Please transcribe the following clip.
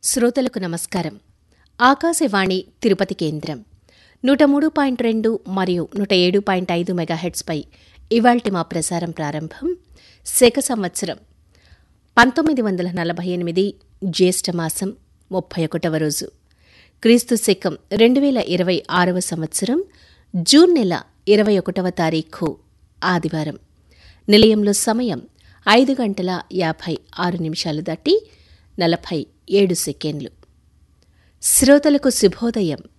శ్రోతలకు నమస్కారం ఆకాశవాణి తిరుపతి కేంద్రం నూట మూడు పాయింట్ రెండు మరియు నూట ఏడు పాయింట్ ఐదు మెగాహెట్స్పై ఇవాల్టి మా ప్రసారం ప్రారంభం శక సంవత్సరం పంతొమ్మిది వందల నలభై ఎనిమిది జ్యేష్ఠమాసం ముప్పై ఒకటవ రోజు క్రీస్తు శకం రెండు వేల ఇరవై ఆరవ సంవత్సరం జూన్ నెల ఇరవై ఒకటవ తారీఖు ఆదివారం నిలయంలో సమయం ఐదు గంటల యాభై ఆరు నిమిషాలు దాటి నలభై ఏడు సెకండ్లు శ్రోతలకు శుభోదయం